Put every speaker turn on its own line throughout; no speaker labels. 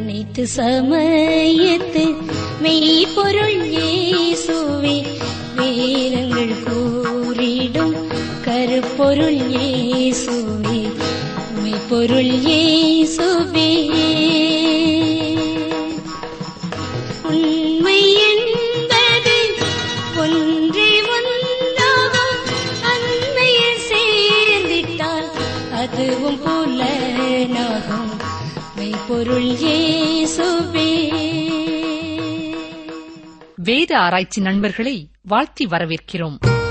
அனைத்து சமயத்து மெய்ப்பொருள் இயேசுவே வேதங்கள் கூறிடும் கருப்பொருள் இயேசுவே மெய்ப்பொருள் இயேசுவே உண்மை என்பது ஒன்றே ஒன்றாகும் அன்மையில் சேர்ந்திட்டால் அதுவும் புலனாகும் மெய்ப்பொருள் இயேசுவே
வேத ஆராய்ச்சி நண்பர்களை வாழ்த்தி வரவேற்கிறோம்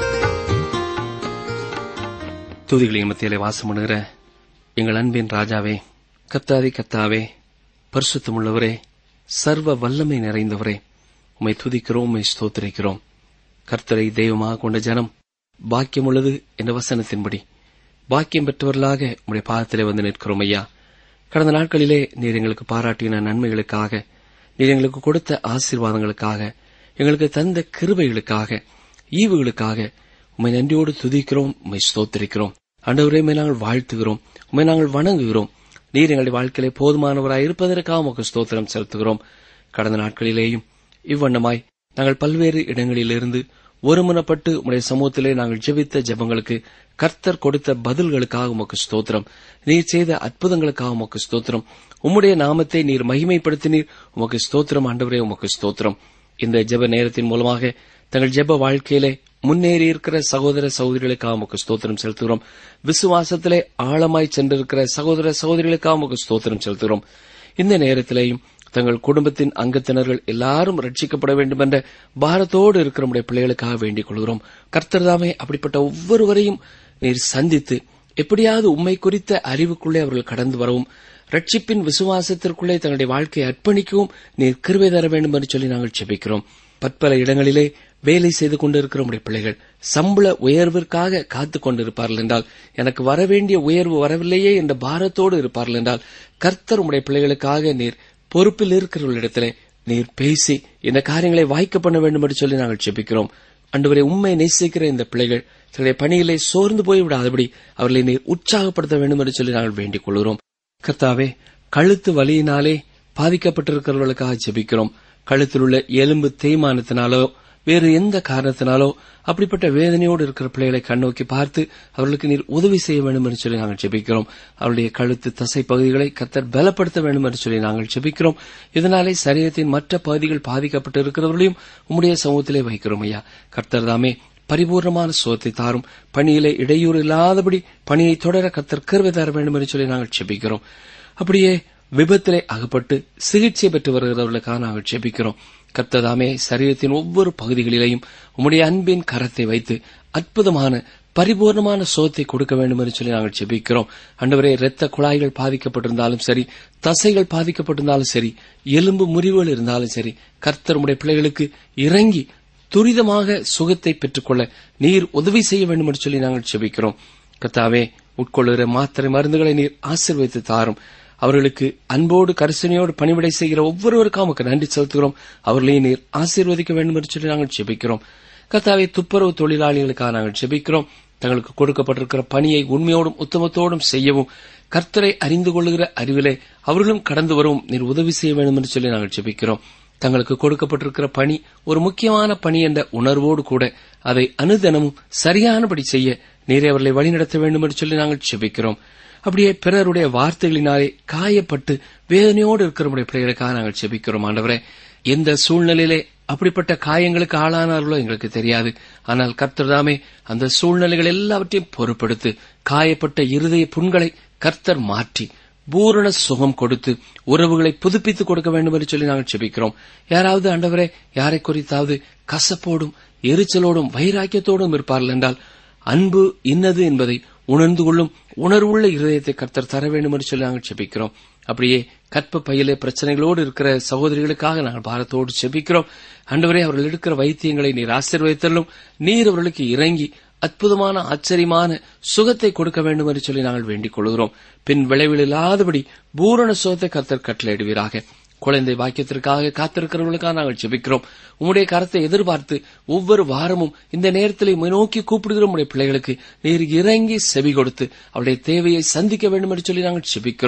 துதிகளின் மத்தியிலே வாசம் பண்ணுகிற எங்கள் அன்பின் ராஜாவே கத்தாதி கத்தாவே பரிசுத்தமுள்ளவரே சர்வ வல்லமை நிறைந்தவரே உம்மை துதிக்கிறோம் உம்மை ஸ்தோத்திரிக்கிறோம் கர்த்தரை தெய்வமாக கொண்ட ஜனம் பாக்கியம் உள்ளது என்ற வசனத்தின்படி பாக்கியம் பெற்றவர்களாக உம்முடைய பாதத்திலே வந்து நிற்கிறோம் ஐயா கடந்த நாட்களிலே நீர் எங்களுக்கு பாராட்டின நன்மைகளுக்காக நீர் எங்களுக்கு கொடுத்த ஆசீர்வாதங்களுக்காக எங்களுக்கு தந்த கிருபைகளுக்காக ஈவுகளுக்காக உம்மை நன்றியோடு துதிக்கிறோம் உம்மை ஸ்தோத்திரிக்கிறோம் ஆண்டவரே உம்மை நாங்கள் வாழ்த்துகிறோம் உம்மை நாங்கள் வணங்குகிறோம் நீர் எங்களுடைய வாழ்க்கையிலே போதுமானவராய் இருப்பதற்காக உமக்கு ஸ்தோத்திரம் செலுத்துகிறோம் கடந்த நாட்களிலேயும் இவ்வண்ணமாய் நாங்கள் பல்வேறு இடங்களிலிருந்து ஒருமனப்பட்டு உம்முடைய சமூகத்திலே நாங்கள் ஜெபித்த ஜெபங்களுக்கு கர்த்தர் கொடுத்த பதில்களுக்காக உமக்கு ஸ்தோத்திரம் நீர் செய்த அற்புதங்களுக்காக உமக்கு ஸ்தோத்திரம் உம்முடைய நாமத்தை நீர் மகிமைப்படுத்தினீர் உமக்கு ஸ்தோத்திரம் ஆண்டவரே உமக்கு ஸ்தோத்திரம் இந்த ஜெப நேரத்தின் மூலமாக தங்கள் ஜெப வாழ்க்கையிலே முன்னேறி இருக்கிற சகோதர சகோதரிகளுக்காக உமக்கு ஸ்தோத்திரம் செலுத்துகிறோம் விசுவாசத்திலே ஆழமாய் சென்றிருக்கிற சகோதர சகோதரிகளுக்காக உமக்கு ஸ்தோத்திரம் செலுத்துகிறோம் இந்த நேரத்திலேயும் தங்கள் குடும்பத்தின் அங்கத்தினர்கள் எல்லாரும் ரட்சிக்கப்பட வேண்டும் என்ற பாரத்தோடு இருக்கிற நம்முடைய பிள்ளைகளுக்காக வேண்டிக் கொள்கிறோம் கர்த்தர்தாமே அப்படிப்பட்ட ஒவ்வொருவரையும் நீர் சந்தித்து எப்படியாவது உண்மை குறித்த அறிவுக்குள்ளே அவர்கள் கடந்து வரவும் ரட்சிப்பின் விசுவாசத்திற்குள்ளே தங்களுடைய வாழ்க்கையை அர்ப்பணிக்கவும் நீர் கிருவை தர வேண்டும் என்று சொல்லி நாங்கள் செபிக்கிறோம் பற்பல இடங்களிலே வேலை செய்து கொண்டிருக்கிற நம்முடைய பிள்ளைகள் சம்பள உயர்விற்காக காத்துக் கொண்டிருப்பார்கள் என்றால் எனக்கு வரவேண்டிய உயர்வு வரவில்லையே என்ற பாரத்தோடு இருப்பார்கள் என்றால் கர்த்தர் உடைய பிள்ளைகளுக்காக நீர் பொறுப்பில் இருக்கிறவர்களிடத்திலே நீர் பேசி இந்த காரியங்களை வாய்க்க பண்ண வேண்டும் என்று சொல்லி நாங்கள் செபிக்கிறோம் அன்றுவரை உண்மை நேசிக்கிற இந்த பிள்ளைகள் தங்களுடைய பணியிலே சோர்ந்து போய் விடாதபடி அவர்களை நீர் உற்சாகப்படுத்த வேண்டும் என்று சொல்லி நாங்கள் வேண்டிக் கொள்கிறோம் கர்த்தாவே கழுத்து வலியினாலே பாதிக்கப்பட்டிருக்கிறவர்களுக்காக ஜெபிக்கிறோம் கழுத்தில் உள்ள எலும்பு தேய்மானத்தினாலோ வேறு எந்த காரணத்தினாலோ அப்படிப்பட்ட வேதனையோடு இருக்கிற பிள்ளைகளை கண்ணோக்கி பார்த்து அவர்களுக்கு நீர் உதவி செய்ய வேண்டும் என்று சொல்லி நாங்கள் ஜெபிக்கிறோம் அவருடைய கழுத்து தசை பகுதிகளை கத்தர் பலப்படுத்த வேண்டும் என்று சொல்லி நாங்கள் ஜெபிக்கிறோம் இதனாலே சரீரத்தின் மற்ற பகுதிகள் பாதிக்கப்பட்டு இருக்கிறவர்களையும் உம்முடைய சமூகத்திலே வைக்கிறோம் ஐயா கர்த்தர் தாமே பரிபூர்ணமான சுகத்தை தாரும் பணியிலே இடையூறு இல்லாதபடி பணியை தொடர கத்தர் கருவை தர வேண்டும் என்று சொல்லி நாங்கள் செபிக்கிறோம் அப்படியே விபத்திலே அகப்பட்டு சிகிச்சை பெற்று வருகிறவர்களுக்காக நாங்கள் செபிக்கிறோம் கர்த்ததாமே சரீரத்தின் ஒவ்வொரு பகுதிகளிலேயும் உம்முடைய அன்பின் கரத்தை வைத்து அற்புதமான பரிபூர்ணமான சோத்தை கொடுக்க வேண்டும் என்று சொல்லி நாங்கள் செபிக்கிறோம் அண்டவரே இரத்த குழாய்கள் பாதிக்கப்பட்டிருந்தாலும் சரி தசைகள் பாதிக்கப்பட்டிருந்தாலும் சரி எலும்பு முறிவுகள் இருந்தாலும் சரி கர்த்தர் உடைய பிள்ளைகளுக்கு இறங்கி துரிதமாக சுகத்தை பெற்றுக்கொள்ள நீர் உதவி செய்ய வேண்டும் என்று சொல்லி நாங்கள் செபிக்கிறோம் கத்தாவே உட்கொள்ளுகிற மாத்திரை மருந்துகளை நீர் ஆசீர்வதித்து தாரும் அவர்களுக்கு அன்போடு கரிசனையோடு பணிவிடை செய்கிற ஒவ்வொருவருக்கும் நமக்கு நன்றி செலுத்துகிறோம் அவர்களையும் நீர் ஆசீர்வதிக்க வேண்டும் என்று சொல்லி நாங்கள் செபிக்கிறோம் கத்தாவே துப்புரவு தொழிலாளிகளுக்காக நாங்கள் செபிக்கிறோம் தங்களுக்கு கொடுக்கப்பட்டிருக்கிற பணியை உண்மையோடும் உத்தமத்தோடும் செய்யவும் கர்த்தரை அறிந்து கொள்ளுகிற அறிவிலே அவர்களும் கடந்து வரவும் நீர் உதவி செய்ய வேண்டும் என்று சொல்லி நாங்கள் செபிக்கிறோம் தங்களுக்கு கொடுக்கப்பட்டிருக்கிற பணி ஒரு முக்கியமான பணி என்ற உணர்வோடு கூட அதை அனுதினமும் சரியானபடி செய்ய நீரே அவர்களை வழிநடத்த வேண்டும் என்று சொல்லி நாங்கள் செபிக்கிறோம் அப்படியே பிறருடைய வார்த்தைகளினாலே காயப்பட்டு வேதனையோடு இருக்கிற பிள்ளைகளுக்காக நாங்கள் செபிக்கிறோம் ஆண்டவரே எந்த சூழ்நிலையிலே அப்படிப்பட்ட காயங்களுக்கு ஆளானார்களோ எங்களுக்கு தெரியாது ஆனால் கர்த்தர்தாமே அந்த சூழ்நிலைகள் எல்லாவற்றையும் பொறுப்படுத்து காயப்பட்ட இருதய புண்களை கர்த்தர் மாற்றி பூரண சுகம் கொடுத்து உறவுகளை புதுப்பித்துக் கொடுக்க வேண்டும் என்று சொல்லி நாங்கள் செபிக்கிறோம் யாராவது ஆண்டவரே யாரை குறித்தாவது கசப்போடும் எரிச்சலோடும் வைராக்கியத்தோடும் இருப்பார்கள் என்றால் அன்பு இன்னது என்பதை உணர்ந்து கொள்ளும் உணர்வுள்ள இருதயத்தை கர்த்தர் தர வேண்டும் என்று சொல்லி நாங்கள் செபிக்கிறோம் அப்படியே கற்ப பையிலே பிரச்சனைகளோடு இருக்கிற சகோதரிகளுக்காக நாங்கள் பாரத்தோடு செபிக்கிறோம் அண்டவரே அவர்கள் எடுக்கிற வைத்தியங்களை நீர் ஆசீர்வதித்தலும் நீர் அவர்களுக்கு இறங்கி அற்புதமான ஆச்சரியமான சுகத்தை கொடுக்க வேண்டும் என்று சொல்லி நாங்கள் வேண்டிக் கொள்கிறோம் பின் விளைவில் இல்லாதபடி பூரண சுகத்தை கர்த்தர் கட்டளையிடுவீராக குழந்தை பாக்கியத்திற்காக காத்திருக்கிறவர்களுக்காக நாங்கள் ஜெபிக்கிறோம் உம்முடைய கரத்தை எதிர்பார்த்து ஒவ்வொரு வாரமும் இந்த நேரத்தில் உம்மை நோக்கி கூப்பிடுகிற உடைய பிள்ளைகளுக்கு நீர் இறங்கி செவி கொடுத்து அவருடைய தேவையை சந்திக்க வேண்டும் என்று சொல்லி நாங்கள் ஜெபிக்கிறோம்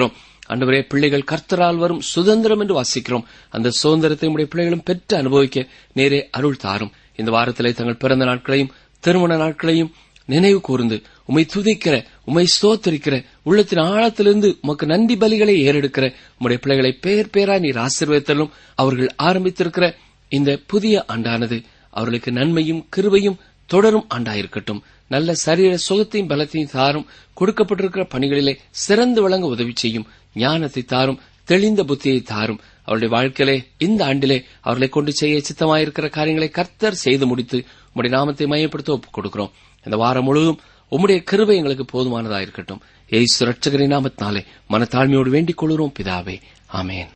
அன்றுவரே பிள்ளைகள் கர்த்தரால் வரும் சுதந்திரம் என்று வாசிக்கிறோம் அந்த சுதந்திரத்தை உடைய பிள்ளைகளும் பெற்று அனுபவிக்க நேரே அருள் தாரும் இந்த வாரத்திலே தங்கள் பிறந்த நாட்களையும் திருமண நாட்களையும் நினைவு கூர்ந்து உம்மை துதிக்கிற உம்மை ஸ்தோத்தரிக்கிற உள்ளத்தின் ஆழத்திலிருந்து உமக்கு நன்றி பலிகளை ஏறெடுக்கிற உம்முடைய பிள்ளைகளை பேர் பேரா நீர் ஆசீர்வதித்தலும் அவர்கள் ஆரம்பித்திருக்கிற இந்த புதிய ஆண்டானது அவர்களுக்கு நன்மையும் கிருபையும் தொடரும் ஆண்டாயிருக்கட்டும் நல்ல சரீர சுகத்தையும் பலத்தையும் தாரும் கொடுக்கப்பட்டிருக்கிற பணிகளிலே சிறந்து விளங்க உதவி செய்யும் ஞானத்தை தாரும் தெளிந்த புத்தியை தாரும் அவருடைய வாழ்க்கையிலே இந்த ஆண்டிலே அவர்களை கொண்டு செய்ய சித்தமாயிருக்கிற காரியங்களை கர்த்தர் செய்து முடித்து உம்முடைய நாமத்தை மையப்படுத்த ஒப்புக் கொடுக்கிறோம் இந்த வாரம் முழுவதும் உம்முடைய கிருபை எங்களுக்கு போதுமானதா இருக்கட்டும் ஏசு ரட்சகரின் நாமத்தினாலே மனத்தாழ்மையோடு வேண்டிக் கொள்கிறோம் பிதாவே ஆமேன்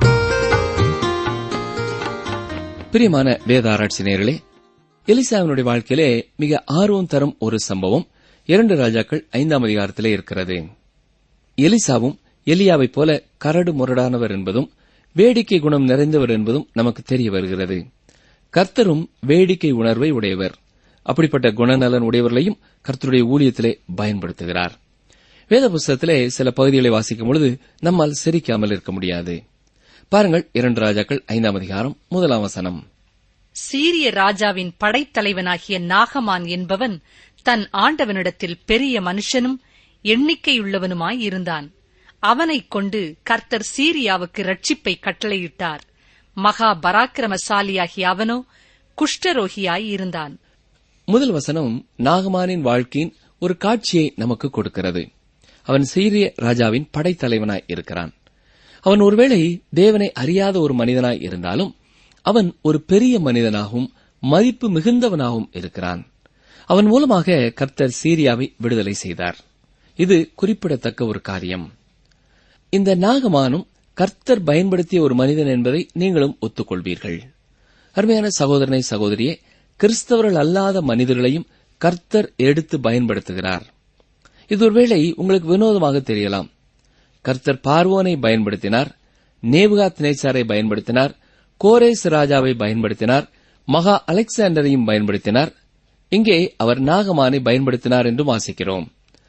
பிரியமான வேதாராய்ச்சி நேயர்களே எலிசாவினுடைய வாழ்க்கையிலே மிக ஆர்வம் தரும் ஒரு சம்பவம் இரண்டு ராஜாக்கள் ஐந்தாம் அதிகாரத்திலே இருக்கிறது எலிசாவும் எலியாவைப் போல கரடு முரடானவர் என்பதும் வேடிக்கை குணம் நிறைந்தவர் என்பதும் நமக்கு தெரிய வருகிறது கர்த்தரும் வேடிக்கை உணர்வை உடையவர் அப்படிப்பட்ட குணநலன் உடையவர்களையும் கர்த்தருடைய ஊழியத்திலே பயன்படுத்துகிறார் வேத புஸ்தகத்திலே சில பகுதிகளை வாசிக்கும் பொழுது நம்மால் சிரிக்காமல் இருக்க முடியாது பாருங்கள் இரண்டு ராஜாக்கள் ஐந்தாம் அதிகாரம் முதலாம் வசனம்
சீரிய ராஜாவின் படைத்தலைவனாகிய நாகமான் என்பவன் தன் ஆண்டவனிடத்தில் பெரிய மனுஷனும் எண்ணிக்கையுள்ளவனுமாய் இருந்தான் அவனைக் கொண்டு கர்த்தர் சீரியாவுக்கு ரட்சிப்பை கட்டளையிட்டார் மகா பராக்கிரமசாலியாகிய அவனோ குஷ்டரோகியாய் இருந்தான்
முதல் வசனம் நாகமானின் வாழ்க்கையின் ஒரு காட்சியை நமக்கு கொடுக்கிறது அவன் சீரிய ராஜாவின் படைத்தலைவனாய் இருக்கிறான் அவன் ஒருவேளை தேவனை அறியாத ஒரு மனிதனாய் இருந்தாலும் அவன் ஒரு பெரிய மனிதனாகவும் மதிப்பு மிகுந்தவனாகவும் இருக்கிறான் அவன் மூலமாக கர்த்தர் சீரியாவை விடுதலை செய்தார் இது குறிப்பிடத்தக்க ஒரு காரியம் இந்த நாகமானும் கர்த்தர் பயன்படுத்திய ஒரு மனிதன் என்பதை நீங்களும் ஒத்துக்கொள்வீர்கள் அருமையான சகோதரனை சகோதரியே கிறிஸ்தவர்கள் அல்லாத மனிதர்களையும் கர்த்தர் எடுத்து பயன்படுத்துகிறார் இது ஒருவேளை உங்களுக்கு வினோதமாக தெரியலாம் கர்த்தர் பார்வோனை பயன்படுத்தினார் நேபுகாத் நேச்சாரை பயன்படுத்தினார் கோரேஸ் ராஜாவை பயன்படுத்தினார் மகா அலெக்சாண்டரையும் பயன்படுத்தினார் இங்கே அவர் நாகமானை பயன்படுத்தினார் என்றும் வாசிக்கிறோம்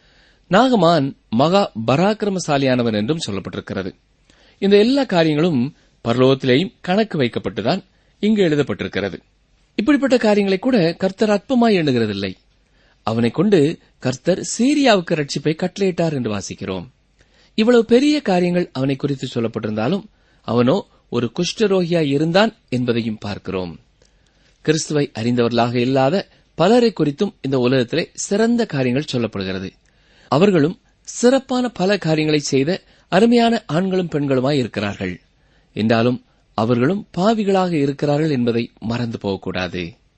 நாகமான் மகா பராக்கிரமசாலியானவன் என்றும் சொல்லப்பட்டிருக்கிறது இந்த எல்லா காரியங்களும் பரலோகத்திலேயும் கணக்கு வைக்கப்பட்டுதான் இங்கு எழுதப்பட்டிருக்கிறது இப்படிப்பட்ட காரியங்களை கூட கர்த்தர் அற்பமாய் எண்ணுகிறதில்லை அவனை கொண்டு கர்த்தர் சீரியாவுக்கு ரட்சிப்பை கட்டளையிட்டார் என்று வாசிக்கிறோம் இவ்வளவு பெரிய காரியங்கள் அவனை குறித்து சொல்லப்பட்டிருந்தாலும் அவனோ ஒரு குஷ்டரோகியாய் இருந்தான் என்பதையும் பார்க்கிறோம் கிறிஸ்துவை அறிந்தவர்களாக இல்லாத பலரை குறித்தும் இந்த உலகத்திலே சிறந்த காரியங்கள் சொல்லப்படுகிறது அவர்களும் சிறப்பான பல காரியங்களை செய்த அருமையான ஆண்களும் பெண்களுமாய் இருக்கிறார்கள் என்றாலும் அவர்களும் பாவிகளாக இருக்கிறார்கள் என்பதை மறந்து போகக்கூடாது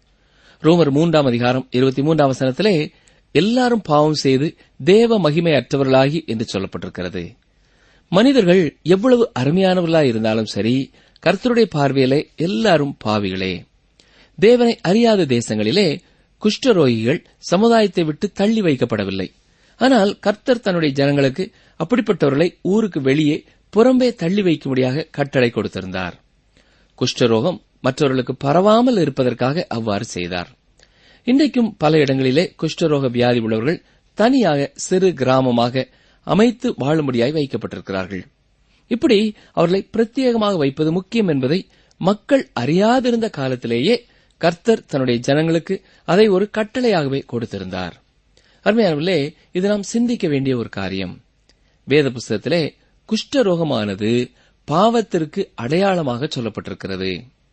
ரோமர் மூன்றாம் அதிகாரம் இருபத்தி மூன்றாம் வசனத்திலே எல்லாரும் பாவம் செய்து தேவ மகிமை அற்றவர்களாகி என்று சொல்லப்பட்டிருக்கிறது மனிதர்கள் எவ்வளவு அருமையானவர்களாய் இருந்தாலும் சரி கர்த்தருடைய பார்வையிலே எல்லாரும் பாவிகளே தேவனை அறியாத தேசங்களிலே குஷ்டரோகிகள் சமுதாயத்தை விட்டு தள்ளி வைக்கப்படவில்லை ஆனால் கர்த்தர் தன்னுடைய ஜனங்களுக்கு அப்படிப்பட்டவர்களை ஊருக்கு வெளியே புறம்பே தள்ளி வைக்கும்படியாக கட்டளை கொடுத்திருந்தார் குஷ்டரோகம் மற்றவர்களுக்கு பரவாமல் இருப்பதற்காக அவ்வாறு செய்தார் இன்றைக்கும் பல இடங்களிலே குஷ்டரோக வியாதி உள்ளவர்கள் தனியாக சிறு கிராமமாக அமைத்து வாழும்படியாய் வைக்கப்பட்டிருக்கிறார்கள் இப்படி அவர்களை பிரத்யேகமாக வைப்பது முக்கியம் என்பதை மக்கள் அறியாதிருந்த காலத்திலேயே கர்த்தர் தன்னுடைய ஜனங்களுக்கு அதை ஒரு கட்டளையாகவே கொடுத்திருந்தார் அருமையானவர்களே இது நாம் சிந்திக்க வேண்டிய ஒரு காரியம் வேத புஸ்தகத்திலே குஷ்டரோகமானது பாவத்திற்கு அடையாளமாக சொல்லப்பட்டிருக்கிறது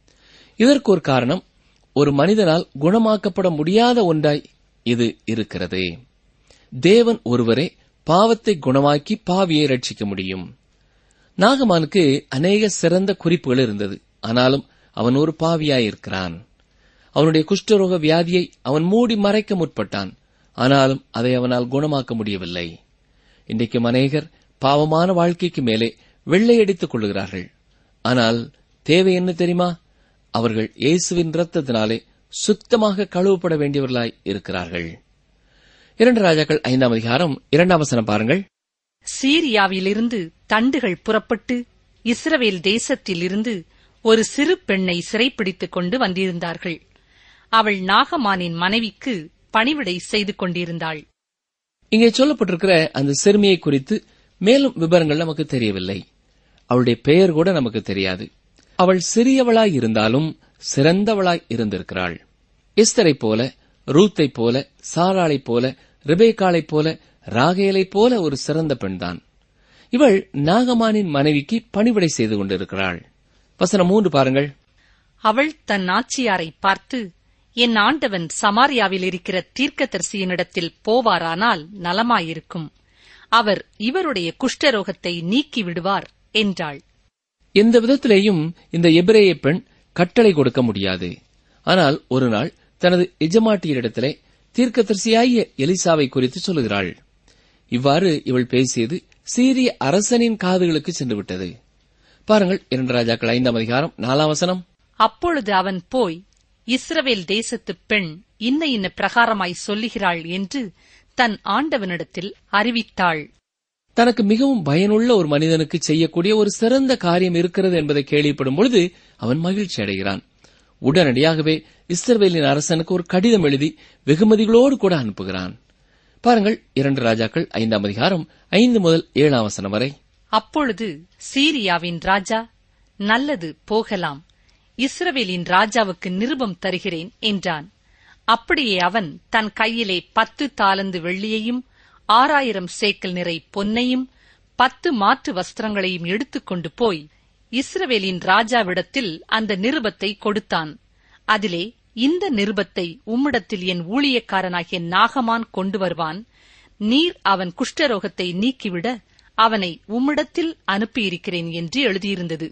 இதற்கு ஒரு காரணம் ஒரு மனிதனால் குணமாக்கப்பட முடியாத ஒன்றாய் இது இருக்கிறது தேவன் ஒருவரே பாவத்தை குணமாக்கி பாவியை ரட்சிக்க முடியும் நாகமானுக்கு அநேக சிறந்த குறிப்புகள் இருந்தது ஆனாலும் அவன் ஒரு பாவியாயிருக்கிறான் அவனுடைய குஷ்டரோக வியாதியை அவன் மூடி மறைக்க முற்பட்டான் ஆனாலும் அதை அவனால் குணமாக்க முடியவில்லை இன்றைக்கும் அநேகர் பாவமான வாழ்க்கைக்கு மேலே வெள்ளையடித்துக் கொள்ளுகிறார்கள் ஆனால் தேவை என்ன தெரியுமா அவர்கள் இயேசுவின் ரத்தத்தினாலே சுத்தமாக கழுவப்பட வேண்டியவர்களாய் இருக்கிறார்கள் இரண்டு ராஜாக்கள் ஐந்தாம் அதிகாரம் இரண்டாம் வசனம் பாருங்கள்
சீரியாவிலிருந்து தண்டுகள் புறப்பட்டு இஸ்ரவேல் தேசத்திலிருந்து ஒரு சிறு பெண்ணை சிறைப்பிடித்துக் கொண்டு வந்திருந்தார்கள் அவள் நாகமானின் மனைவிக்கு பணிவிடை செய்து கொண்டிருந்தாள்
இங்கே சொல்லப்பட்டிருக்கிற அந்த சிறுமியை குறித்து மேலும் விவரங்கள் நமக்கு தெரியவில்லை அவளுடைய பெயர் கூட நமக்கு தெரியாது அவள் சிறியவளாய் இருந்தாலும் சிறந்தவளாய் இருந்திருக்கிறாள் எஸ்தரைப் போல ரூத்தைப் போல சாராளைப் போல ரிபேக்காளைப் போல ராகேலைப் போல ஒரு சிறந்த பெண்தான் இவள் நாகமானின் மனைவிக்கு பணிவிடை செய்து கொண்டிருக்கிறாள் வசனம் மூன்று பாருங்கள்
அவள் தன் நாச்சியாரை பார்த்து என் ஆண்டவன் சமாரியாவில் இருக்கிற தீர்க்கதரிசியினிடத்தில் போவாரானால் நலமாயிருக்கும் அவர் இவருடைய குஷ்டரோகத்தை நீக்கி விடுவார் என்றாள்
எந்த விதத்திலேயும் இந்த எபிரேய பெண் கட்டளை கொடுக்க முடியாது ஆனால் ஒரு நாள் தனது எஜமாட்டியரிடத்திலே தீர்க்கதரிசியாகிய எலிசாவை குறித்து சொல்லுகிறாள் இவ்வாறு இவள் பேசியது சீரிய அரசனின் காதுகளுக்கு சென்று விட்டது பாருங்கள் இரண்டு ராஜாக்கள் ஐந்தாம் அதிகாரம் நாலாம் வசனம்
அப்பொழுது அவன் போய் இஸ்ரவேல் தேசத்துப் பெண் இன்ன இன்ன பிரகாரமாய் சொல்லுகிறாள் என்று தன் ஆண்டவனிடத்தில் அறிவித்தாள்
தனக்கு மிகவும் பயனுள்ள ஒரு மனிதனுக்கு செய்யக்கூடிய ஒரு சிறந்த காரியம் இருக்கிறது என்பதை கேள்விப்படும் பொழுது அவன் மகிழ்ச்சி அடைகிறான் உடனடியாகவே இஸ்ரவேலின் அரசனுக்கு ஒரு கடிதம் எழுதி வெகுமதிகளோடு கூட அனுப்புகிறான் பாருங்கள் இரண்டு ராஜாக்கள் ஐந்தாம் அதிகாரம் ஐந்து முதல் ஏழாம் வசனம் வரை
அப்பொழுது சீரியாவின் ராஜா நல்லது போகலாம் இஸ்ரவேலின் ராஜாவுக்கு நிருபம் தருகிறேன் என்றான் அப்படியே அவன் தன் கையிலே பத்து தாலந்து வெள்ளியையும் ஆறாயிரம் சேக்கல் நிறை பொன்னையும் பத்து மாற்று வஸ்திரங்களையும் எடுத்துக்கொண்டு போய் இஸ்ரவேலின் ராஜாவிடத்தில் அந்த நிருபத்தை கொடுத்தான் அதிலே இந்த நிருபத்தை உம்மிடத்தில் என் ஊழியக்காரனாகிய நாகமான் கொண்டு வருவான் நீர் அவன் குஷ்டரோகத்தை நீக்கிவிட அவனை உம்மிடத்தில் அனுப்பியிருக்கிறேன் என்று எழுதியிருந்தது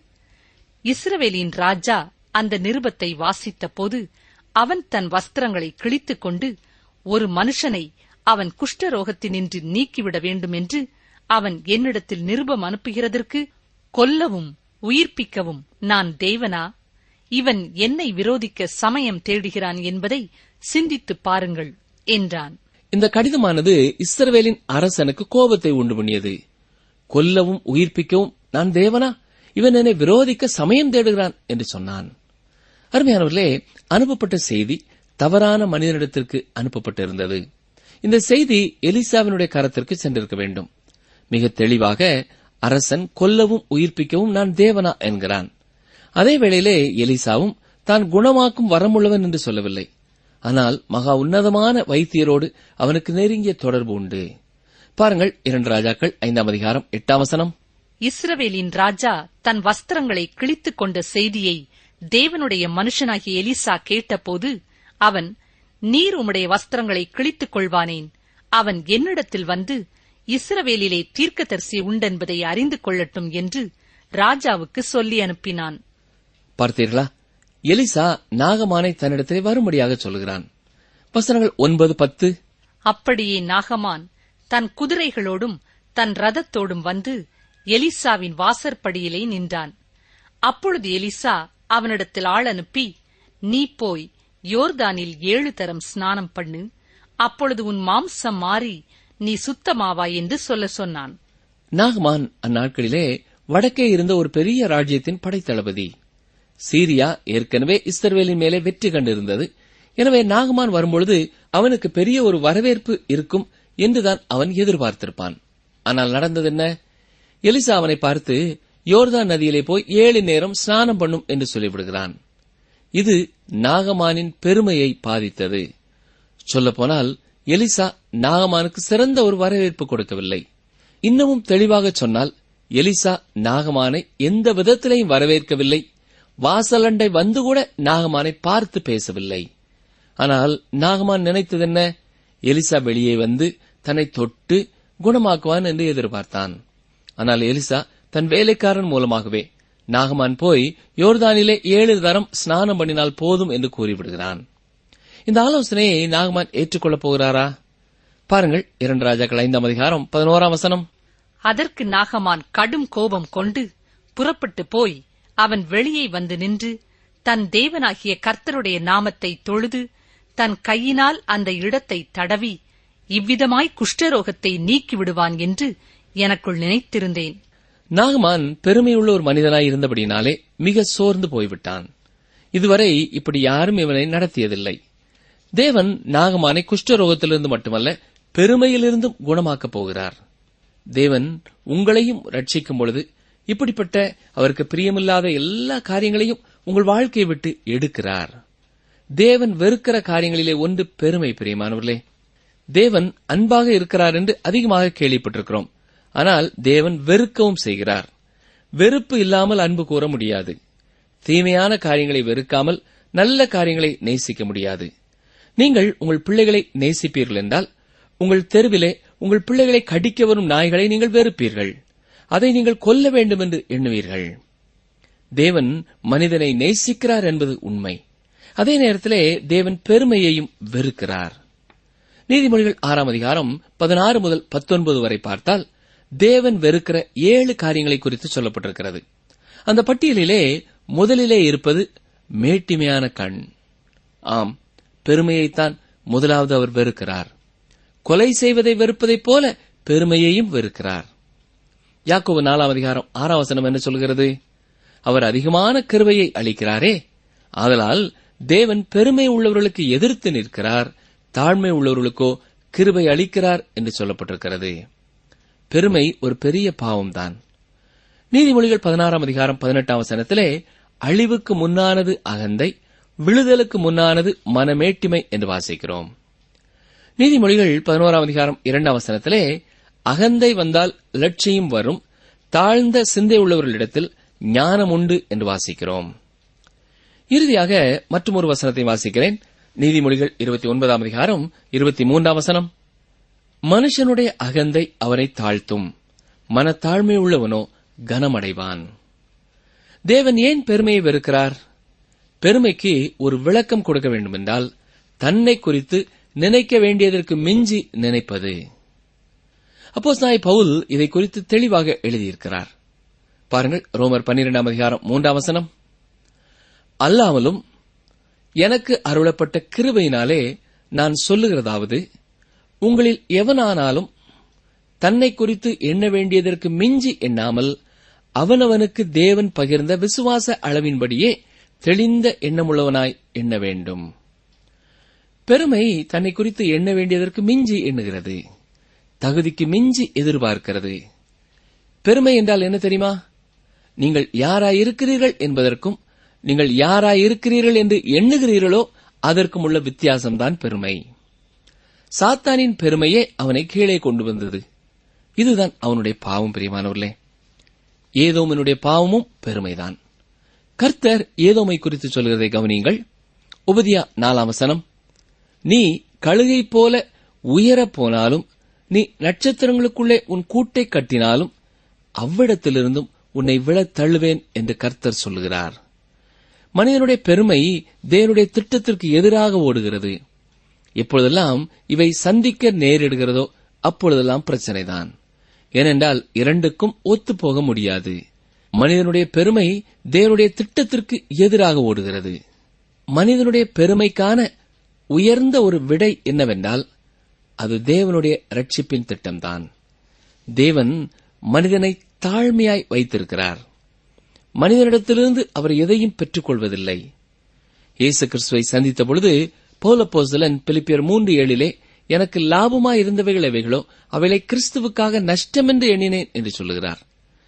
இஸ்ரவேலின் ராஜா அந்த நிருபத்தை வாசித்தபோது அவன் தன் வஸ்திரங்களை கிழித்துக் கொண்டு ஒரு மனுஷனை அவன் குஷ்டரோகத்தினின்று நீக்கிவிட வேண்டும் என்று அவன் என்னிடத்தில் நிருபம் அனுப்புகிறதற்கு கொல்லவும் உயிர்ப்பிக்கவும் நான் தேவனா இவன் என்னை விரோதிக்க சமயம் தேடுகிறான் என்பதை சிந்தித்துப் பாருங்கள் என்றான்
இந்த கடிதமானது இஸ்ரவேலின் அரசனுக்கு கோபத்தை உண்டு பண்ணியது கொல்லவும் உயிர்ப்பிக்கவும் நான் தேவனா இவன் என்னை விரோதிக்க சமயம் தேடுகிறான் என்று சொன்னான் அருமையானவர்களே அனுப்பப்பட்ட செய்தி தவறான மனிதனிடத்திற்கு அனுப்பப்பட்டிருந்தது இந்த செய்தி எலிசாவினுடைய கரத்திற்கு சென்றிருக்க வேண்டும் மிக தெளிவாக அரசன் கொல்லவும் உயிர்ப்பிக்கவும் நான் தேவனா என்கிறான் அதே வேளையிலே எலிசாவும் தான் குணமாக்கும் வரமுள்ளவன் என்று சொல்லவில்லை ஆனால் மகா உன்னதமான வைத்தியரோடு அவனுக்கு நெருங்கிய தொடர்பு உண்டு பாருங்கள் இரண்டு ராஜாக்கள் ஐந்தாம் அதிகாரம் எட்டாம் வசனம்
இஸ்ரவேலின் ராஜா தன் வஸ்திரங்களை கிழித்துக் கொண்ட செய்தியை தேவனுடைய மனுஷனாகிய எலிசா கேட்டபோது அவன் நீர் உம்முடைய வஸ்திரங்களை கிழித்துக் கொள்வானேன் அவன் என்னிடத்தில் வந்து இஸ்ரவேலிலே தீர்க்கதரிசி உண்டென்பதை அறிந்து கொள்ளட்டும் என்று ராஜாவுக்கு சொல்லி அனுப்பினான்
பார்த்தீர்களா எலிசா நாகமானை தன்னிடத்திலே வரும்படியாக சொல்கிறான் வசனங்கள் ஒன்பது பத்து
அப்படியே நாகமான் தன் குதிரைகளோடும் தன் ரதத்தோடும் வந்து எலிசாவின் வாசற்படியிலே நின்றான் அப்பொழுது எலிசா அவனிடத்தில் ஆள் அனுப்பி நீ போய் யோர்தானில் ஏழு தரம் ஸ்நானம் பண்ணு அப்பொழுது உன் மாம்சம் மாறி நீ சுத்தமாவாய் என்று சொல்ல சொன்னான்
நாகமான் அந்நாட்களிலே வடக்கே இருந்த ஒரு பெரிய ராஜ்யத்தின் படைத்தளபதி சீரியா ஏற்கனவே இஸ்ரவேலின் மேலே வெற்றி கண்டிருந்தது எனவே நாகமான் வரும்பொழுது அவனுக்கு பெரிய ஒரு வரவேற்பு இருக்கும் என்றுதான் அவன் எதிர்பார்த்திருப்பான் ஆனால் நடந்தது என்ன எலிசா அவனை பார்த்து யோர்தான் நதியிலே போய் ஏழு நேரம் ஸ்நானம் பண்ணும் என்று சொல்லிவிடுகிறான் இது நாகமானின் பெருமையை பாதித்தது சொல்லப்போனால் எலிசா நாகமானுக்கு சிறந்த ஒரு வரவேற்பு கொடுக்கவில்லை இன்னமும் தெளிவாக சொன்னால் எலிசா நாகமானை எந்த விதத்திலையும் வரவேற்கவில்லை வாசலண்டை வந்து கூட நாகமானை பார்த்து பேசவில்லை ஆனால் நாகமான் நினைத்தது என்ன எலிசா வெளியே வந்து தன்னை தொட்டு குணமாக்குவான் என்று எதிர்பார்த்தான் ஆனால் எலிசா தன் வேலைக்காரன் மூலமாகவே நாகமான் போய் யோர்தானிலே ஏழு தரம் ஸ்நானம் பண்ணினால் போதும் என்று கூறிவிடுகிறான் இந்த ஆலோசனையை நாகமான் ஏற்றுக்கொள்ளப் போகிறாரா பாருங்கள் இரண்டு ராஜாக்கள் ஐந்தாம் அதிகாரம் பதினோராம் வசனம்
அதற்கு நாகமான் கடும் கோபம் கொண்டு புறப்பட்டு போய் அவன் வெளியே வந்து நின்று தன் தேவனாகிய கர்த்தருடைய நாமத்தை தொழுது தன் கையினால் அந்த இடத்தை தடவி இவ்விதமாய் குஷ்டரோகத்தை நீக்கி விடுவான் என்று எனக்குள் நினைத்திருந்தேன்
நாகமான் பெருமையுள்ள ஒரு மனிதனாய் இருந்தபடினாலே மிக சோர்ந்து போய்விட்டான் இதுவரை இப்படி யாரும் இவனை நடத்தியதில்லை தேவன் நாகமானை குஷ்டரோகத்திலிருந்து மட்டுமல்ல பெருமையிலிருந்தும் குணமாக்கப் போகிறார் தேவன் உங்களையும் ரட்சிக்கும் பொழுது இப்படிப்பட்ட அவருக்கு பிரியமில்லாத எல்லா காரியங்களையும் உங்கள் வாழ்க்கையை விட்டு எடுக்கிறார் தேவன் வெறுக்கிற காரியங்களிலே ஒன்று பெருமை பிரியமானவர்களே தேவன் அன்பாக இருக்கிறார் என்று அதிகமாக கேள்விப்பட்டிருக்கிறோம் ஆனால் தேவன் வெறுக்கவும் செய்கிறார் வெறுப்பு இல்லாமல் அன்பு கூற முடியாது தீமையான காரியங்களை வெறுக்காமல் நல்ல காரியங்களை நேசிக்க முடியாது நீங்கள் உங்கள் பிள்ளைகளை நேசிப்பீர்கள் என்றால் உங்கள் தெருவிலே உங்கள் பிள்ளைகளை கடிக்க வரும் நாய்களை நீங்கள் வெறுப்பீர்கள் அதை நீங்கள் கொல்ல வேண்டும் என்று எண்ணுவீர்கள் தேவன் மனிதனை நேசிக்கிறார் என்பது உண்மை அதே நேரத்திலே தேவன் பெருமையையும் வெறுக்கிறார் நீதிமொழிகள் ஆறாம் அதிகாரம் பதினாறு முதல் பத்தொன்பது வரை பார்த்தால் தேவன் வெறுக்கிற ஏழு காரியங்களை குறித்து சொல்லப்பட்டிருக்கிறது அந்த பட்டியலிலே முதலிலே இருப்பது மேட்டிமையான கண் ஆம் பெருமையைத்தான் முதலாவது அவர் வெறுக்கிறார் கொலை செய்வதை வெறுப்பதைப் போல பெருமையையும் வெறுக்கிறார் யாக்கோபு நாலாம் அதிகாரம் ஆறாம் வசனம் என்ன சொல்கிறது அவர் அதிகமான கிருபையை அளிக்கிறாரே ஆதலால் தேவன் பெருமை உள்ளவர்களுக்கு எதிர்த்து நிற்கிறார் தாழ்மை உள்ளவர்களுக்கோ கிருபை அளிக்கிறார் என்று சொல்லப்பட்டிருக்கிறது பெருமை ஒரு பெரிய பாவம்தான் நீதிமொழிகள் பதினாறாம் அதிகாரம் பதினெட்டாம் வசனத்திலே அழிவுக்கு முன்னானது அகந்தை விழுதலுக்கு முன்னானது மனமேட்டிமை என்று வாசிக்கிறோம் நீதிமொழிகள் பதினோராம் அதிகாரம் இரண்டாம் வசனத்திலே அகந்தை வந்தால் லட்சியம் வரும் தாழ்ந்த சிந்தை உள்ளவர்களிடத்தில் ஞானம் உண்டு என்று வாசிக்கிறோம் இறுதியாக மற்றொரு வசனத்தை வாசிக்கிறேன் நீதிமொழிகள் இருபத்தி ஒன்பதாம் அதிகாரம் இருபத்தி மூன்றாம் வசனம் மனுஷனுடைய அகந்தை அவனை தாழ்த்தும் மனத்தாழ்மை உள்ளவனோ கனமடைவான் தேவன் ஏன் பெருமையை வெறுக்கிறார் பெருமைக்கு ஒரு விளக்கம் கொடுக்க வேண்டுமென்றால் தன்னை குறித்து நினைக்க வேண்டியதற்கு மிஞ்சி நினைப்பது அப்போஸ் நாய் பவுல் இதை குறித்து தெளிவாக எழுதியிருக்கிறார் பாருங்கள் ரோமர் பன்னிரெண்டாம் அதிகாரம் மூன்றாம் வசனம் அல்லாமலும் எனக்கு அருளப்பட்ட கிருபையினாலே நான் சொல்லுகிறதாவது உங்களில் எவனானாலும் தன்னை குறித்து எண்ண வேண்டியதற்கு மிஞ்சி எண்ணாமல் அவனவனுக்கு தேவன் பகிர்ந்த விசுவாச அளவின்படியே தெளிந்த எண்ணமுள்ளவனாய் எண்ண வேண்டும் பெருமை தன்னை குறித்து எண்ண வேண்டியதற்கு மிஞ்சி எண்ணுகிறது தகுதிக்கு மிஞ்சி எதிர்பார்க்கிறது பெருமை என்றால் என்ன தெரியுமா நீங்கள் யாராயிருக்கிறீர்கள் என்பதற்கும் நீங்கள் யாராயிருக்கிறீர்கள் என்று எண்ணுகிறீர்களோ அதற்கும் உள்ள வித்தியாசம்தான் பெருமை சாத்தானின் பெருமையே அவனை கீழே கொண்டு வந்தது இதுதான் அவனுடைய பாவம் பிரியமானவர்களே ஏதோமனுடைய பாவமும் பெருமைதான் கர்த்தர் ஏதோமை குறித்து சொல்கிறதை கவனியுங்கள் உபதியா நாலாம் வசனம் நீ கழுகை போல உயரப் போனாலும் நீ நட்சத்திரங்களுக்குள்ளே உன் கூட்டை கட்டினாலும் அவ்விடத்திலிருந்தும் உன்னை விழத் தள்ளுவேன் என்று கர்த்தர் சொல்லுகிறார் மனிதனுடைய பெருமை தேவனுடைய திட்டத்திற்கு எதிராக ஓடுகிறது எப்பொழுதெல்லாம் இவை சந்திக்க நேரிடுகிறதோ அப்பொழுதெல்லாம் பிரச்சனைதான் ஏனென்றால் இரண்டுக்கும் ஒத்துப்போக முடியாது மனிதனுடைய பெருமை தேவனுடைய திட்டத்திற்கு எதிராக ஓடுகிறது மனிதனுடைய பெருமைக்கான உயர்ந்த ஒரு விடை என்னவென்றால் அது தேவனுடைய ரட்சிப்பின் திட்டம்தான் தேவன் மனிதனை தாழ்மையாய் வைத்திருக்கிறார் மனிதனிடத்திலிருந்து அவர் எதையும் பெற்றுக் கொள்வதில்லை இயேசு கிறிஸ்துவை சந்தித்த பொழுது பௌலப்போசலன் பிலிப்பியர் மூன்று ஏழிலே எனக்கு லாபமாய் இருந்தவைகள் எவைகளோ அவைகளை கிறிஸ்துவுக்காக நஷ்டமென்று எண்ணினேன் என்று சொல்லுகிறார்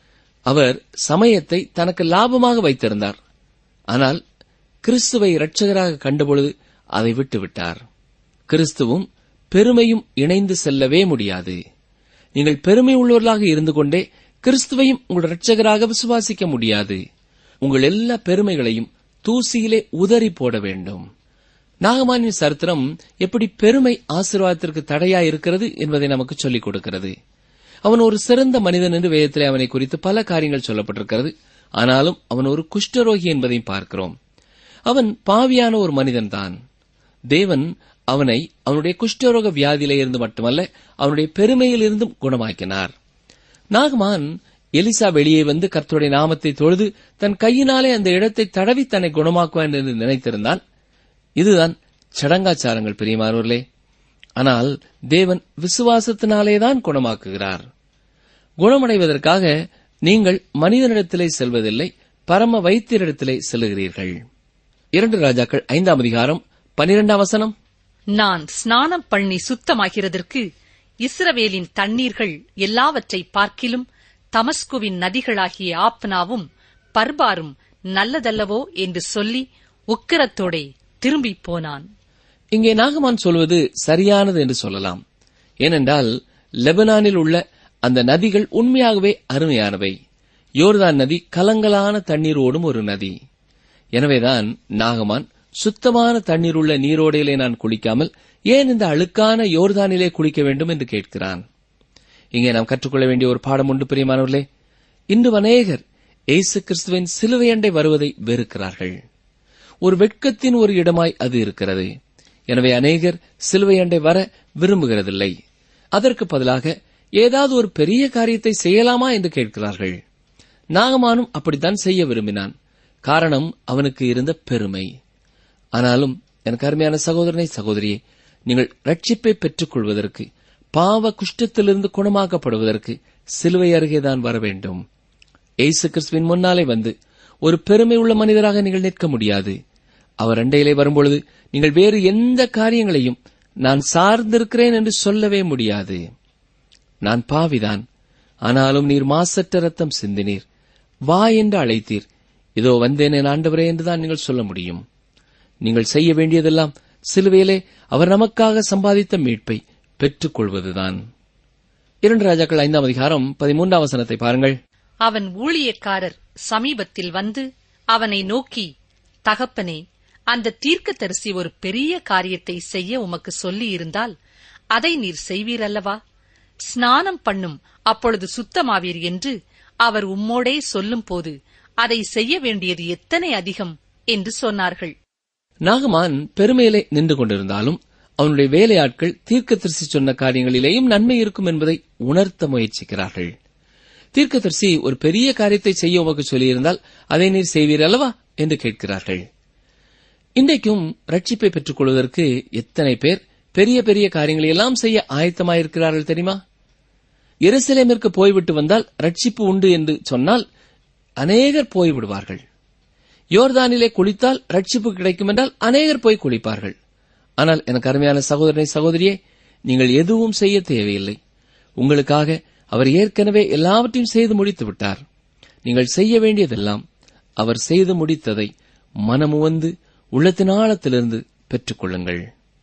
அவர் சமயத்தை தனக்கு லாபமாக வைத்திருந்தார் ஆனால் கிறிஸ்துவை இரட்சகராக கண்டபொழுது அதை விட்டுவிட்டார் கிறிஸ்துவும் பெருமையும் இணைந்து செல்லவே முடியாது நீங்கள் பெருமை உள்ளவர்களாக இருந்து கொண்டே கிறிஸ்துவையும் உங்கள் இரட்சகராக விசுவாசிக்க முடியாது உங்கள் எல்லா பெருமைகளையும் தூசியிலே உதறி போட வேண்டும் நாகமானின் சரித்திரம் எப்படி பெருமை ஆசீர்வாதத்திற்கு தடையா இருக்கிறது என்பதை நமக்கு சொல்லிக் கொடுக்கிறது அவன் ஒரு சிறந்த மனிதன் என்று வேதத்திலே அவனை குறித்து பல காரியங்கள் சொல்லப்பட்டிருக்கிறது ஆனாலும் அவன் ஒரு குஷ்டரோகி என்பதையும் பார்க்கிறோம் அவன் பாவியான ஒரு மனிதன்தான் தேவன் அவனை அவனுடைய குஷ்டரோக வியாதியிலே இருந்து மட்டுமல்ல அவனுடைய பெருமையிலிருந்தும் குணமாக்கினார் நாகமான் எலிசா வெளியே வந்து கர்த்தருடைய நாமத்தை தொழுது தன் கையினாலே அந்த இடத்தை தடவி தன்னை குணமாக்குவான் என்று நினைத்திருந்தான் இதுதான் சடங்காச்சாரங்கள் பிரியமானவர்களே ஆனால் தேவன் விசுவாசத்தினாலேதான் குணமாக்குகிறார் குணமடைவதற்காக நீங்கள் மனிதனிடத்திலே செல்வதில்லை பரம வைத்தியரிடத்திலே செல்லுகிறீர்கள் இரண்டு ராஜாக்கள் ஐந்தாம் அதிகாரம் பனிரெண்டாம் வசனம்
நான் ஸ்நானம் பண்ணி சுத்தமாகிறதற்கு இஸ்ரவேலின் தண்ணீர்கள் எல்லாவற்றை பார்க்கிலும் தமஸ்குவின் நதிகளாகிய ஆப்னாவும் பர்பாரும் நல்லதல்லவோ என்று சொல்லி உக்கிரத்தோடே திரும்பிப் போனான்
இங்கே நாகமான் சொல்வது சரியானது என்று சொல்லலாம் ஏனென்றால் லெபனானில் உள்ள அந்த நதிகள் உண்மையாகவே அருமையானவை யோர்தான் நதி கலங்கலான தண்ணீர் ஓடும் ஒரு நதி எனவேதான் நாகமான் சுத்தமான தண்ணீர் உள்ள நீரோடையிலே நான் குளிக்காமல் ஏன் இந்த அழுக்கான யோர்தானிலே குளிக்க வேண்டும் என்று கேட்கிறான் இங்கே நாம் கற்றுக்கொள்ள வேண்டிய ஒரு பாடம் உண்டு பிரியமானவர்களே இன்று அநேகர் இயேசு கிறிஸ்துவின் சிலுவையண்டை வருவதை வெறுக்கிறார்கள் ஒரு வெட்கத்தின் ஒரு இடமாய் அது இருக்கிறது எனவே அநேகர் சிலுவையண்டை வர விரும்புகிறதில்லை அதற்கு பதிலாக ஏதாவது ஒரு பெரிய காரியத்தை செய்யலாமா என்று கேட்கிறார்கள் நாகமானும் அப்படித்தான் செய்ய விரும்பினான் காரணம் அவனுக்கு இருந்த பெருமை ஆனாலும் எனக்கு அருமையான சகோதரனை சகோதரியே நீங்கள் ரட்சிப்பை பெற்றுக் கொள்வதற்கு பாவ குஷ்டத்திலிருந்து குணமாக்கப்படுவதற்கு சிலுவை அருகேதான் வர வேண்டும் ஏசு கிறிஸ்துவின் முன்னாலே வந்து ஒரு பெருமை உள்ள மனிதராக நீங்கள் நிற்க முடியாது அவர் அண்டையிலே வரும்பொழுது நீங்கள் வேறு எந்த காரியங்களையும் நான் சார்ந்திருக்கிறேன் என்று சொல்லவே முடியாது நான் பாவிதான் ஆனாலும் நீர் மாசற்ற ரத்தம் சிந்தினீர் வா என்று அழைத்தீர் இதோ வந்தேன் என் ஆண்டவரே என்றுதான் நீங்கள் சொல்ல முடியும் நீங்கள் செய்ய வேண்டியதெல்லாம் சிலுவையிலே அவர் நமக்காக சம்பாதித்த மீட்பை பெற்றுக் கொள்வதுதான் இரண்டு ராஜாக்கள் ஐந்தாம் அதிகாரம் பதிமூன்றாம் வசனத்தை பாருங்கள்
அவன் ஊழியக்காரர் சமீபத்தில் வந்து அவனை நோக்கி தகப்பனே அந்த தீர்க்கதரிசி ஒரு பெரிய காரியத்தை செய்ய உமக்கு சொல்லியிருந்தால் அதை நீர் செய்வீர் அல்லவா ஸ்நானம் பண்ணும் அப்பொழுது சுத்தமாவீர் என்று அவர் உம்மோடே சொல்லும்போது அதை செய்ய வேண்டியது எத்தனை அதிகம் என்று சொன்னார்கள்
நாகமான் பெருமையிலே நின்று கொண்டிருந்தாலும் அவனுடைய வேலையாட்கள் தீர்க்கதரிசி சொன்ன காரியங்களிலேயும் நன்மை இருக்கும் என்பதை உணர்த்த முயற்சிக்கிறார்கள் தீர்க்கதரிசி ஒரு பெரிய காரியத்தை செய்ய உமக்கு சொல்லியிருந்தால் அதை நீர் செய்வீர் அல்லவா என்று கேட்கிறார்கள் இன்றைக்கும் ரட்சிப்பை பெற்றுக் கொள்வதற்கு எத்தனை பேர் பெரிய பெரிய காரியங்களை எல்லாம் செய்ய ஆயத்தமாயிருக்கிறார்கள் தெரியுமா எருசலேமிற்கு போய்விட்டு வந்தால் ரட்சிப்பு உண்டு என்று சொன்னால் அநேகர் போய்விடுவார்கள் யோர்தானிலே குளித்தால் ரட்சிப்பு கிடைக்கும் என்றால் அநேகர் போய் குளிப்பார்கள் ஆனால் எனக்கு அருமையான சகோதரனை சகோதரியே நீங்கள் எதுவும் செய்ய தேவையில்லை உங்களுக்காக அவர் ஏற்கனவே எல்லாவற்றையும் செய்து முடித்து விட்டார் நீங்கள் செய்ய வேண்டியதெல்லாம் அவர் செய்து முடித்ததை மனமுவந்து உள்ளத்தின் ஆழத்திலிருந்து பெற்றுக் கொள்ளுங்கள்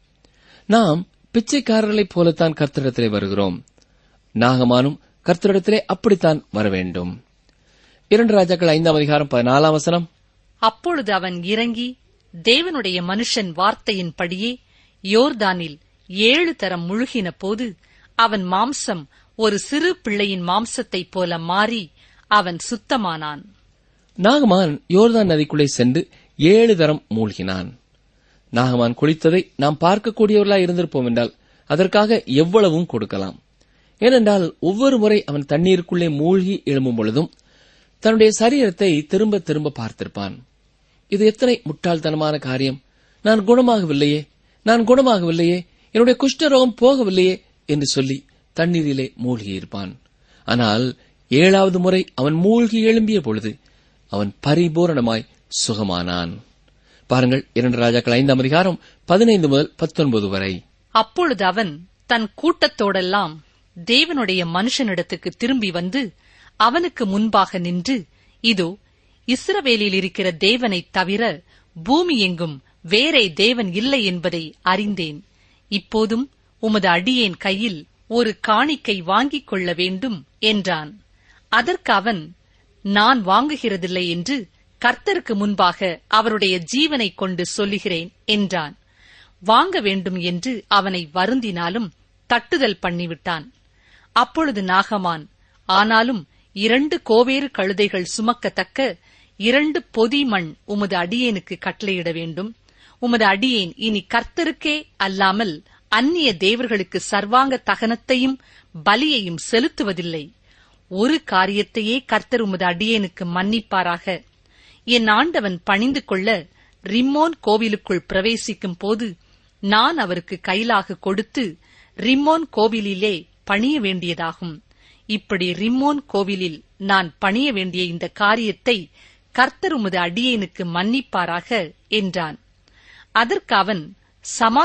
நாம் பிச்சைக்காரர்களைப் போலத்தான் கர்த்தரிடத்திலே வருகிறோம் நாகமானும் கர்த்தரிடத்திலே அப்படித்தான் வர வேண்டும் இரண்டு ராஜாக்கள் ஐந்தாம் அதிகாரம் பதினாலாம் வசனம்
அப்பொழுது அவன் இறங்கி தேவனுடைய மனுஷன் வார்த்தையின்படியே யோர்தானில் ஏழு தரம் முழுகின போது அவன் மாம்சம் ஒரு சிறு பிள்ளையின் மாம்சத்தைப் போல மாறி அவன் சுத்தமானான்
நாகமான் யோர்தான் நதிக்குள்ளே சென்று ஏழு தரம் மூழ்கினான் நாகமான் குளித்ததை நாம் பார்க்கக்கூடியவர்களாய் இருந்திருப்போம் என்றால் அதற்காக எவ்வளவும் கொடுக்கலாம் ஏனென்றால் ஒவ்வொரு முறை அவன் தண்ணீருக்குள்ளே மூழ்கி எழும்பும் பொழுதும் தன்னுடைய சரீரத்தை திரும்ப திரும்ப பார்த்திருப்பான் இது எத்தனை முட்டாள்தனமான காரியம் நான் குணமாகவில்லையே நான் குணமாகவில்லையே என்னுடைய குஷ்டரோகம் போகவில்லையே என்று சொல்லி தண்ணீரிலே மூழ்கியிருப்பான் ஆனால் ஏழாவது முறை அவன் மூழ்கி எழும்பிய பொழுது அவன் பரிபூரணமாய் சுகமானான் பாருங்கள் இரண்டு ராஜாக்கள் ஐந்தாம் அதிகாரம் பதினைந்து முதல் பத்தொன்பது வரை
அப்பொழுது அவன் தன் கூட்டத்தோடெல்லாம் தேவனுடைய மனுஷனிடத்துக்கு திரும்பி வந்து அவனுக்கு முன்பாக நின்று இதோ இஸ்ரவேலில் இருக்கிற தேவனைத் தவிர பூமி எங்கும் வேறே தேவன் இல்லை என்பதை அறிந்தேன் இப்போதும் உமது அடியேன் கையில் ஒரு காணிக்கை வாங்கிக் கொள்ள வேண்டும் என்றான் அதற்கு அவன் நான் வாங்குகிறதில்லை என்று கர்த்தருக்கு முன்பாக அவருடைய ஜீவனைக் கொண்டு சொல்லுகிறேன் என்றான் வாங்க வேண்டும் என்று அவனை வருந்தினாலும் தட்டுதல் பண்ணிவிட்டான் அப்பொழுது நாகமான் ஆனாலும் இரண்டு கோவேறு கழுதைகள் சுமக்கத்தக்க இரண்டு பொதி மண் உமது அடியேனுக்கு கட்டளையிட வேண்டும் உமது அடியேன் இனி கர்த்தருக்கே அல்லாமல் அந்நிய தேவர்களுக்கு சர்வாங்க தகனத்தையும் பலியையும் செலுத்துவதில்லை ஒரு காரியத்தையே கர்த்தர் உமது அடியேனுக்கு மன்னிப்பாராக என் ஆண்டவன் பணிந்து கொள்ள ரிம்மோன் கோவிலுக்குள் பிரவேசிக்கும் போது நான் அவருக்கு கைலாக கொடுத்து ரிம்மோன் கோவிலிலே பணிய வேண்டியதாகும் இப்படி ரிம்மோன் கோவிலில் நான் பணிய வேண்டிய இந்த காரியத்தை கர்த்தர் உமது அடியேனுக்கு மன்னிப்பாராக என்றான் அதற்கு அவன்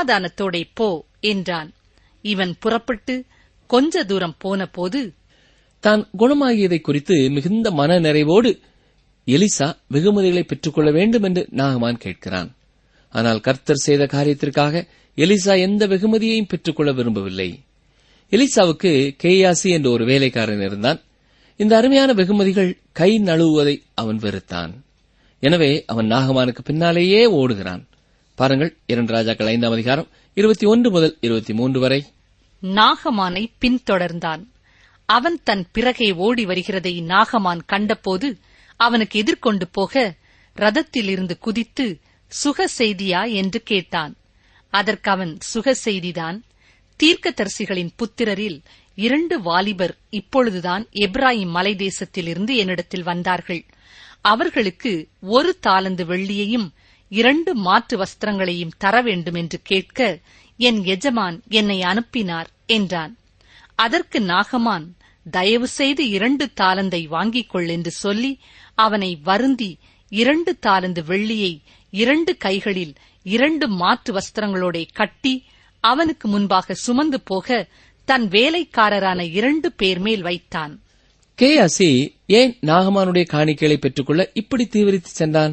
சமாதானத்தோடே போ என்றான் இவன் புறப்பட்டு கொஞ்ச தூரம் போனபோது
தான் குணமாகியதை குறித்து மிகுந்த மன நிறைவோடு எலிசா வெகுமதிகளை பெற்றுக்கொள்ள வேண்டும் என்று நாகமான் கேட்கிறான் ஆனால் கர்த்தர் செய்த காரியத்திற்காக எலிசா எந்த வெகுமதியையும் பெற்றுக்கொள்ள விரும்பவில்லை எலிசாவுக்கு கேயாசி என்ற ஒரு வேலைக்காரன் இருந்தான் இந்த அருமையான வெகுமதிகள் கை நழுவுவதை அவன் வெறுத்தான் எனவே அவன் நாகமானுக்கு பின்னாலேயே ஓடுகிறான் பாருங்கள் இரண்டு ராஜாக்கள் ஐந்தாம் அதிகாரம் இருபத்தி ஒன்று முதல் இருபத்தி மூன்று வரை
நாகமானை பின்தொடர்ந்தான் அவன் தன் பிறகே ஓடி வருகிறதை நாகமான் கண்டபோது அவனுக்கு எதிர்கொண்டு போக ரதத்திலிருந்து குதித்து சுக செய்தியா என்று கேட்டான் அதற்கு அவன் சுக செய்திதான் தீர்க்கதரிசிகளின் புத்திரரில் இரண்டு வாலிபர் இப்பொழுதுதான் எப்ராயிம் மலை தேசத்திலிருந்து என்னிடத்தில் வந்தார்கள் அவர்களுக்கு ஒரு தாலந்து வெள்ளியையும் இரண்டு மாற்று வஸ்திரங்களையும் தர வேண்டும் என்று கேட்க என் எஜமான் என்னை அனுப்பினார் என்றான் அதற்கு நாகமான் தயவு செய்து இரண்டு தாலந்தை வாங்கிக் கொள் என்று சொல்லி அவனை வருந்தி இரண்டு தாலந்து வெள்ளியை இரண்டு கைகளில் இரண்டு மாற்று வஸ்திரங்களோட கட்டி அவனுக்கு முன்பாக சுமந்து போக தன் வேலைக்காரரான இரண்டு பேர் மேல் வைத்தான்
கேயாசி ஏன் நாகமானுடைய காணிக்கைகளை பெற்றுக்கொள்ள இப்படி தீவிரித்து சென்றான்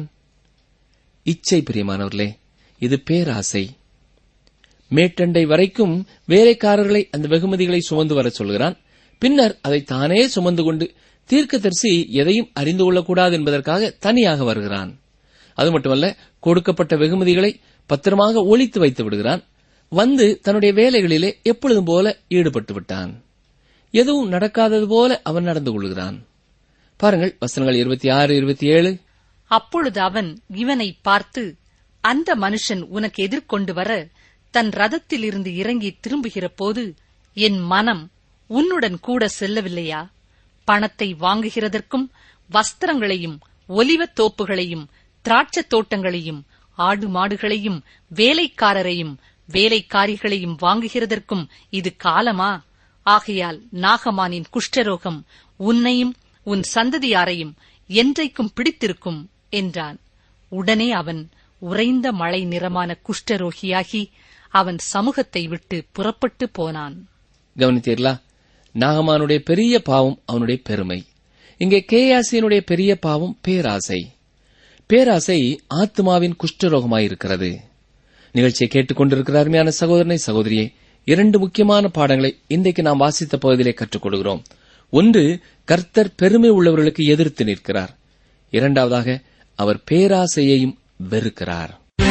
இச்சை பிரியமானவர்களே இது பேராசை மேட்டண்டை வரைக்கும் வேலைக்காரர்களை அந்த வெகுமதிகளை சுமந்து வரச் சொல்கிறான் பின்னர் அதை தானே சுமந்து கொண்டு தீர்க்கதரிசி எதையும் அறிந்து கொள்ளக்கூடாது என்பதற்காக தனியாக வருகிறான் அது மட்டுமல்ல கொடுக்கப்பட்ட வெகுமதிகளை பத்திரமாக ஒளித்து வைத்து விடுகிறான் வந்து தன்னுடைய வேலைகளிலே எப்பொழுதும் போல ஈடுபட்டு விட்டான் எதுவும் நடக்காதது போல அவன் நடந்து கொள்கிறான் பாருங்கள் வசனங்கள் இருபத்தி ஆறு இருபத்தி ஏழு
அப்பொழுது அவன் இவனை பார்த்து அந்த மனுஷன் உனக்கு எதிர்கொண்டு வர தன் ரதத்திலிருந்து இறங்கி திரும்புகிற போது என் மனம் உன்னுடன் கூட செல்லவில்லையா பணத்தை வாங்குகிறதற்கும் வஸ்திரங்களையும் ஒலிவத் தோப்புகளையும் திராட்சத் தோட்டங்களையும் ஆடு மாடுகளையும் வேலைக்காரரையும் வேலைக்காரிகளையும் வாங்குகிறதற்கும் இது காலமா ஆகையால் நாகமானின் குஷ்டரோகம் உன்னையும் உன் சந்ததியாரையும் என்றைக்கும் பிடித்திருக்கும் என்றான் உடனே அவன் உறைந்த மழை நிறமான குஷ்டரோகியாகி அவன் சமூகத்தை விட்டு புறப்பட்டு போனான்
கவனித்தீர்களா நாகமானுடைய பெரிய பாவம் அவனுடைய பெருமை இங்கே கேயாசியனுடைய பெரிய பாவம் பேராசை பேராசை ஆத்மாவின் குஷ்டரோகமாயிருக்கிறது நிகழ்ச்சியை கேட்டுக்கொண்டிருக்கிற அருமையான சகோதரனை சகோதரியே இரண்டு முக்கியமான பாடங்களை இன்றைக்கு நாம் வாசித்த பகுதியிலே கற்றுக் கொடுக்கிறோம் ஒன்று கர்த்தர் பெருமை உள்ளவர்களுக்கு எதிர்த்து நிற்கிறார் இரண்டாவதாக அவர் பேராசையையும் வெறுக்கிறார்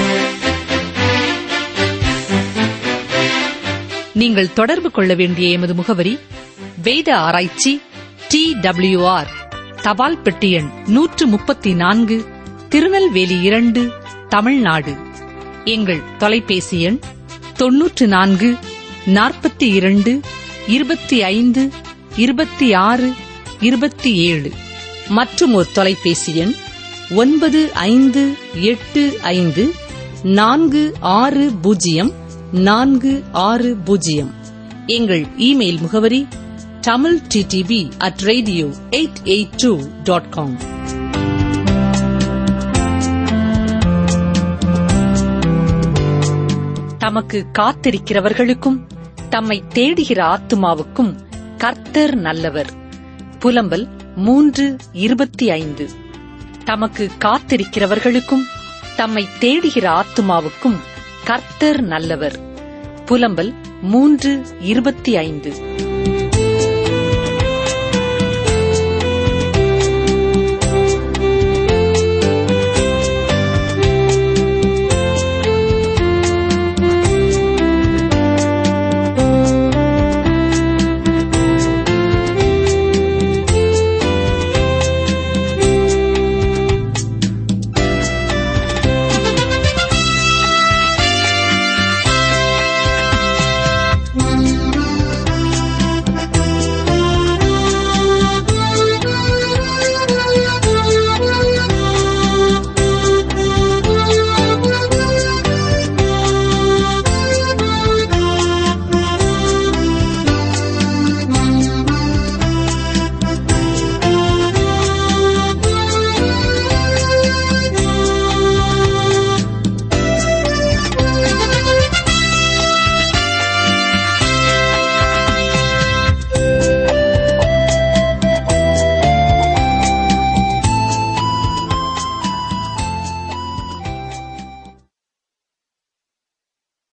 நீங்கள் தொடர்பு கொள்ள வேண்டிய எமது முகவரி வேத ஆராய்ச்சி டி ஆர் தபால் பெட்டி எண் நூற்று முப்பத்தி நான்கு திருநெல்வேலி இரண்டு தமிழ்நாடு எங்கள் தொலைபேசி எண் தொன்னூற்று நான்கு நாற்பத்தி இரண்டு இருபத்தி ஐந்து இருபத்தி ஆறு இருபத்தி ஏழு மற்றும் ஒரு தொலைபேசி எண் ஒன்பது ஐந்து எட்டு ஐந்து நான்கு ஆறு பூஜ்ஜியம் நான்கு ஆறு பூஜ்ஜியம் எங்கள் இமெயில் முகவரி Tamil TTV at radio eight eight two dot com தமக்கு காத்திருக்கிறவர்களுக்கும் தம்மை தேடுகிற ஆத்துமாவுக்கும் கர்த்தர் நல்லவர் புலம்பல் மூன்று இருபத்தி ஐந்து தமக்கு காத்திருக்கிறவர்களுக்கும் தம்மை தேடுகிற ஆத்துமாவுக்கும் கர்த்தர் நல்லவர் புலம்பல் மூன்று இருபத்தி ஐந்து